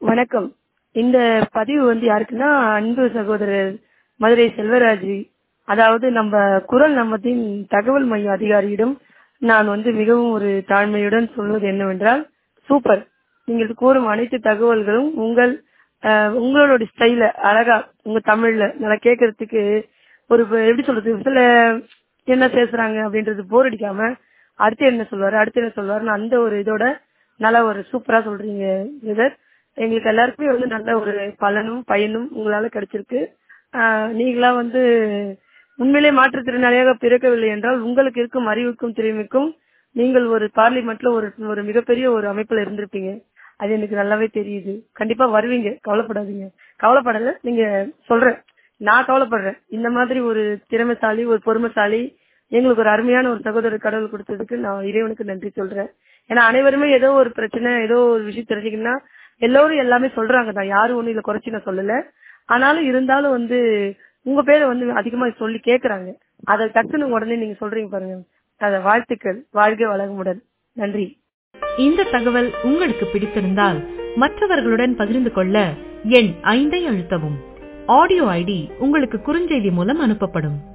வணக்கம் இந்த பதிவு வந்து யாருக்குன்னா அன்பு சகோதரர் மதுரை செல்வராஜ் அதாவது நம்ம குரல் நம்மத்தின் தகவல் மைய அதிகாரியிடம் நான் வந்து மிகவும் ஒரு தாழ்மையுடன் சொல்வது என்னவென்றால் சூப்பர் நீங்கள் கூறும் அனைத்து தகவல்களும் உங்கள் அஹ், உங்களோட ஸ்டைல அழகா உங்க தமிழ்ல நல்லா கேட்கறதுக்கு ஒரு ப- எப்படி சொல்றது சில என்ன பேசுறாங்க அப்படின்றது போர் அடிக்காம அடுத்து என்ன சொல்வாரு அடுத்து என்ன சொல்வாருன்னு அந்த ஒரு இதோட நல்லா ஒரு சூப்பரா சொல்றீங்க பிரதர் எங்களுக்கு எல்லாருக்குமே வந்து நல்ல ஒரு பலனும் பயனும் உங்களால கிடைச்சிருக்கு ஆஹ் நீங்களா வந்து உண்மையிலே மாற்றுத்திறனாளியாக பிறக்கவில்லை என்றால் உங்களுக்கு இருக்கும் அறிவுக்கும் திறமைக்கும் நீங்கள் ஒரு பார்லிமெண்ட்ல ஒரு ஒரு மிகப்பெரிய ஒரு அமைப்புல இருந்திருப்பீங்க அது எனக்கு நல்லாவே தெரியுது கண்டிப்பா வருவீங்க கவலைப்படாதீங்க கவலைப்படல நீங்க சொல்றேன் நான் கவலைப்படுறேன் இந்த மாதிரி ஒரு திறமைசாலி ஒரு பொறுமைசாலி எங்களுக்கு ஒரு அருமையான ஒரு சகோதரர் கடவுள் கொடுத்ததுக்கு நான் இறைவனுக்கு நன்றி சொல்றேன் ஏன்னா அனைவருமே ஏதோ ஒரு பிரச்சனை ஏதோ ஒரு விஷயம் தெரிஞ்சுக்கணும்னா எல்லோரும் எல்லாமே சொல்றாங்க தான் யாரும் ஒண்ணும் இல்ல குறைச்சி நான் சொல்லல ஆனாலும் இருந்தாலும் வந்து உங்க பேரை வந்து அதிகமா சொல்லி கேக்குறாங்க அதை டக்குன்னு உடனே நீங்க சொல்றீங்க பாருங்க அத வாழ்த்துக்கள் வாழ்க வளமுடன் நன்றி இந்த தகவல் உங்களுக்கு பிடித்திருந்தால் மற்றவர்களுடன் பகிர்ந்து கொள்ள எண் ஐந்தை அழுத்தவும் ஆடியோ ஐடி உங்களுக்கு குறுஞ்செய்தி மூலம் அனுப்பப்படும்